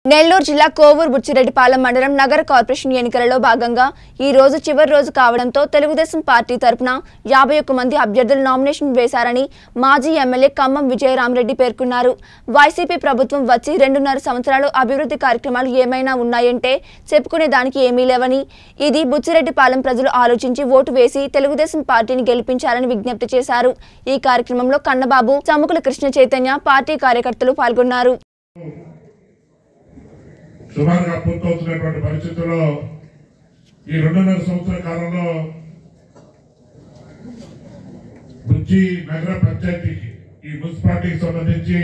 నెల్లూరు జిల్లా కోవూరు బుచ్చిరెడ్డిపాలెం మండలం నగర కార్పొరేషన్ ఎన్నికలలో భాగంగా ఈ రోజు చివరి రోజు కావడంతో తెలుగుదేశం పార్టీ తరపున యాభై ఒక్క మంది అభ్యర్థులు నామినేషన్ వేశారని మాజీ ఎమ్మెల్యే ఖమ్మం విజయరామరెడ్డి పేర్కొన్నారు వైసీపీ ప్రభుత్వం వచ్చి రెండున్నర సంవత్సరాలు అభివృద్ధి కార్యక్రమాలు ఏమైనా ఉన్నాయంటే చెప్పుకునే దానికి ఏమీ లేవని ఇది బుచ్చిరెడ్డిపాలెం ప్రజలు ఆలోచించి ఓటు వేసి తెలుగుదేశం పార్టీని గెలిపించాలని విజ్ఞప్తి చేశారు ఈ కార్యక్రమంలో కన్నబాబు చముకుల కృష్ణ చైతన్య పార్టీ కార్యకర్తలు పాల్గొన్నారు సుమారుగా పూర్తవుతున్నటువంటి పరిస్థితుల్లో ఈ రెండున్నర సంవత్సరాల కాలంలో బుజ్జి నగర పంచాయతీకి ఈ మున్సిపాలిటీకి సంబంధించి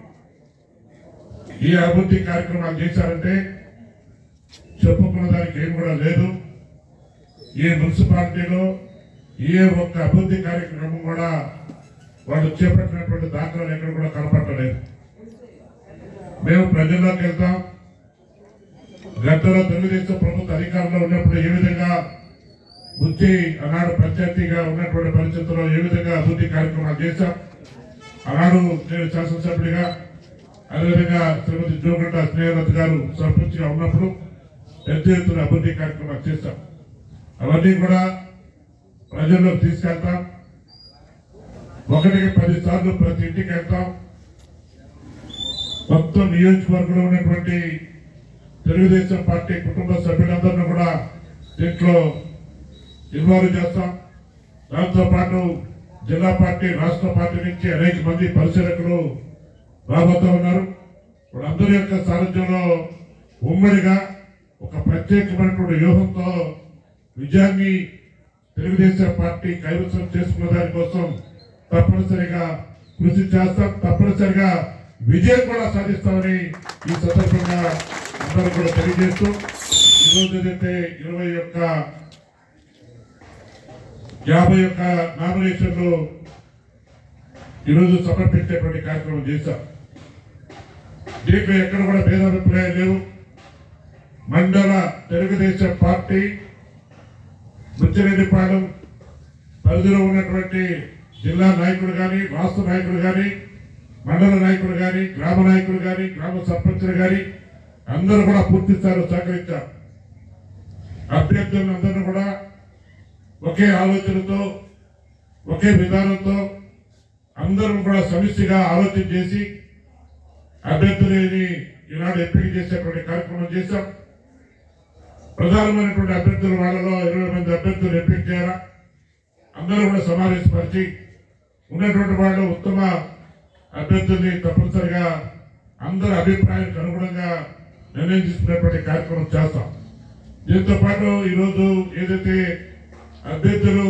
ఈ అభివృద్ధి కార్యక్రమాలు చేశారంటే చెప్పుకున్న దానికి ఏం కూడా లేదు ఈ మున్సిపాలిటీలో ఏ ఒక్క అభివృద్ధి కార్యక్రమం కూడా వాళ్ళు చేపట్టినటువంటి దాఖలాలు ఎక్కడ కూడా కనపడలేదు మేము ప్రజల్లోకి వెళ్తాం గతంలో తెలుగుదేశం ప్రభుత్వ అధికారంలో ఉన్నప్పుడు ఏ విధంగా బుద్ధి ఆనాడు పంచాయతీగా ఉన్నటువంటి పరిస్థితుల్లో ఏ విధంగా అభివృద్ధి కార్యక్రమాలు చేశాం ఆనాడు నేను శాసనసభ్యుడిగా అదేవిధంగా శ్రీమతి జోగంట స్నేహలత గారు సర్పంచ్గా ఉన్నప్పుడు పెద్ద ఎత్తున అభివృద్ధి కార్యక్రమాలు చేశాం అవన్నీ కూడా ప్రజల్లోకి తీసుకెళ్తాం ఒకటికి పది సార్లు ప్రతి ఇంటికి వెళ్తాం మొత్తం నియోజకవర్గంలో ఉన్నటువంటి తెలుగుదేశం పార్టీ కుటుంబ సభ్యులందరినీ కూడా దీంట్లో ఇన్వాల్వ్ చేస్తాం దాంతో పాటు జిల్లా పార్టీ రాష్ట్ర పార్టీ నుంచి అనేక మంది పరిశీలకులు రాబోతూ ఉన్నారు వాళ్ళందరి యొక్క సారథ్యంలో ఉమ్మడిగా ఒక ప్రత్యేకమైనటువంటి వ్యూహంతో విజయాన్ని తెలుగుదేశం పార్టీ కైవసం చేసుకున్న దానికోసం తప్పనిసరిగా కృషి చేస్తాం తప్పనిసరిగా విజయం కూడా సాధిస్తామని ఈ సందర్భంగా అందరూ కూడా తెలియజేస్తూ ఈరోజు ఏదైతే ఇరవై యొక్క యాభై యొక్క నామినేషన్లు ఈరోజు సమర్పించేటువంటి కార్యక్రమం చేశాం దీంట్లో ఎక్కడ కూడా భేదాభిప్రాయాలు లేవు మండల తెలుగుదేశం పార్టీ బుచ్చిరెడ్డిపాలెం పరిధిలో ఉన్నటువంటి జిల్లా నాయకుడు కానీ రాష్ట్ర నాయకుడు కానీ మండల నాయకుడు కానీ గ్రామ నాయకుడు కానీ గ్రామ సర్పంచులు కానీ అందరూ కూడా పూర్తి స్థాయిలో సహకరించారు అభ్యర్థులందరూ కూడా ఒకే ఆలోచనతో ఒకే విధానంతో అందరం కూడా సమిష్టిగా ఆలోచన చేసి అభ్యర్థులని ఈనాడు ఎంపిక చేసేటువంటి కార్యక్రమం చేశాం ప్రధానమైనటువంటి అభ్యర్థుల వాళ్ళలో ఇరవై మంది అభ్యర్థులు ఎంపిక చేయాలా అందరూ కూడా సమావేశపరిచి ఉన్నటువంటి వాళ్ళు ఉత్తమ అభ్యర్థుల్ని తప్పనిసరిగా అందరి అభిప్రాయానికి అనుగుణంగా నిర్ణయం తీసుకునేటువంటి కార్యక్రమం చేస్తాం దీంతో పాటు ఈరోజు ఏదైతే అభ్యర్థులు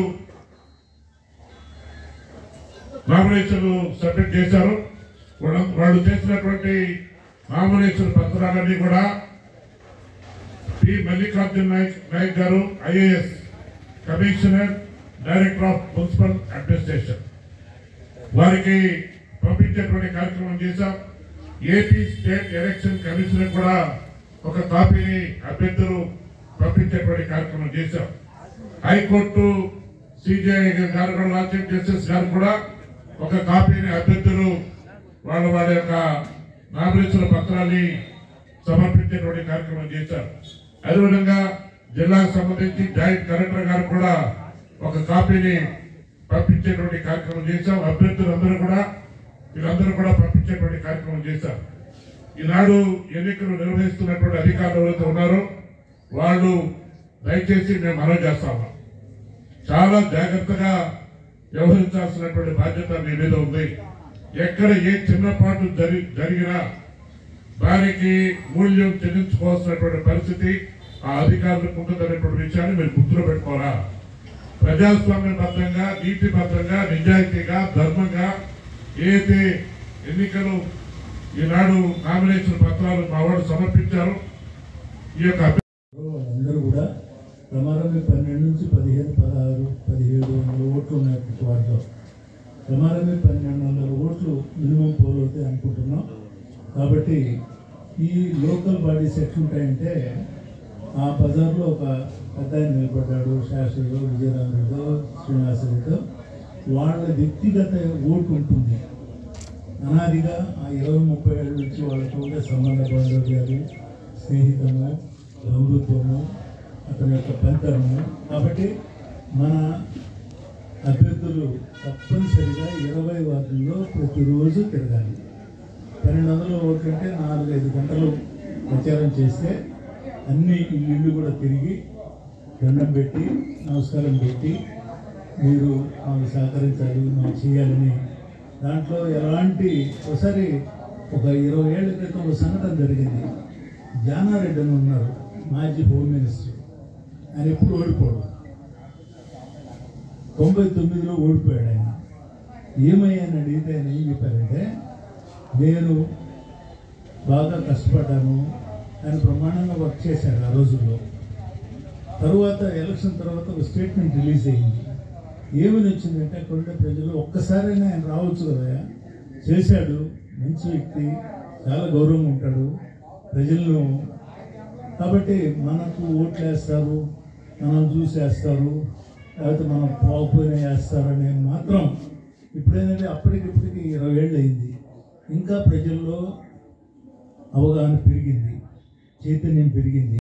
నామినేషన్లు సబ్మిట్ చేశారో వాళ్ళ- వాళ్ళు చేసినటువంటి నామినేషన్ పత్రాలన్నీ కూడా పి మల్లికార్జున్ నాయక్ నాయక్ గారు IAS commissioner director of municipal administration వారికి పంపించేటువంటి కార్యక్రమం చేశాం ఏపీ స్టేట్ ఎలక్షన్ కమిషనర్ కూడా ఒక కాపీని అభ్యర్థులు పంపించేటువంటి కార్యక్రమం చేశాం హైకోర్టు సిజేఐ గారు కూడా లా చీఫ్ జస్టిస్ గారు కూడా ఒక కాపీని అభ్యర్థులు వాళ్ళ వాళ్ళ యొక్క నామినేషన్ పత్రాన్ని సమర్పించేటువంటి కార్యక్రమం చేశారు అదేవిధంగా జిల్లాకు సంబంధించి జాయింట్ కలెక్టర్ గారు కూడా ఒక కాపీని పంపించేటువంటి కార్యక్రమం చేశాం అభ్యర్థులందరూ కూడా వీళ్ళందరూ కూడా పంపించేటువంటి కార్యక్రమం చేశారు ఈనాడు ఎన్నికలు నిర్వహిస్తున్నటువంటి అధికారులు ఎవరైతే ఉన్నారో వాళ్ళు దయచేసి మేము మనవి చేస్తాము చాలా జాగ్రత్తగా వ్యవహరించాల్సినటువంటి బాధ్యత మీ మీద ఉంది ఎక్కడ ఏ చిన్నపాటు జరి జరిగినా దానికి మూల్యం చెల్లించుకోవాల్సినటువంటి పరిస్థితి ఆ అధికారులకు ఉంటుందనేటువంటి విషయాన్ని మీరు గుర్తులో పెట్టుకోరా ప్రజాస్వామ్యబద్ధంగా నీతిబద్ధంగా నిజాయితీగా ధర్మంగా ఏదైతే ఎన్నికలు ఈనాడు నామినేషన్ పత్రాలు మా వాళ్ళు సమర్పించారు ఈ యొక్క అభ్య- అందరూ కూడా ప్రమాణమే పన్నెండు నుంచి పదిహేను పదహారు పదిహేడు వందల ఓట్లు ఉన్నటువంటి వారిలో ప్రమాణమే పన్నెండు వందల ఓట్లు మినిమం పోల్ అవుతాయి అనుకుంటున్నాం కాబట్టి ఈ లోకల్ బాడీస్ ఎట్లుంటాయంటే ఆ బజార్లో ఒక పెద్ద ఆయన నిలబడ్డాడు శాస్త్రిలో విజయరామరెడ్డితో శ్రీనివాసరెడ్డితో వాళ్ళ వ్యక్తిగత ఓటు ఉంటుంది అనాదిగా ఆ ఇరవై ముప్పై ఏళ్ళ నుంచి వాళ్ళకు ఉండే సంబంధ బాంధవ్యాలు స్నేహితము బంధుత్వము అతని యొక్క పెంతనము కాబట్టి మన అభ్యర్థులు తప్పనిసరిగా ఇరవై వార్డుల్లో ప్రతిరోజు తిరగాలి పన్నెండు వందల ఓట్లు అంటే నాలుగైదు గంటలు ప్రచారం చేస్తే అన్ని ఇల్లు కూడా తిరిగి దండం పెట్టి నమస్కారం పెట్టి మీరు మాకు సహకరించాలి మాకు చేయాలని దాంట్లో ఎలాంటి ఒకసారి ఒక ఇరవై ఏళ్ళ క్రితం ఒక సంఘటన జరిగింది జానారెడ్డి అని ఉన్నారు మాజీ హోమ్ మినిస్టర్ ఆయన ఎప్పుడు ఓడిపోడు తొంభై తొమ్మిదిలో ఓడిపోయాడు ఆయన ఏమయ్యాని అడిగితే ఆయన ఏం చెప్పారంటే నేను బాగా కష్టపడ్డాను ఆయన ప్రమాణంగా వర్క్ చేశాడు ఆ రోజుల్లో తర్వాత ఎలక్షన్ తర్వాత ఒక స్టేట్మెంట్ రిలీజ్ అయింది ఏమని వచ్చిందంటే అక్కడ ఉండే ప్రజలు ఒక్కసారైనా ఆయన రావచ్చు కదా చేశాడు మంచి వ్యక్తి చాలా గౌరవంగా ఉంటాడు ప్రజలను కాబట్టి మనకు ఓట్లు వేస్తారు మనం చూసేస్తారు లేకపోతే మనం పోకపోయినా వేస్తారని మాత్రం ఇప్పుడేంటంటే అప్పటికిప్పటికి ఇరవై ఏళ్ళు అయింది ఇంకా ప్రజల్లో అవగాహన పెరిగింది చైతన్యం పెరిగింది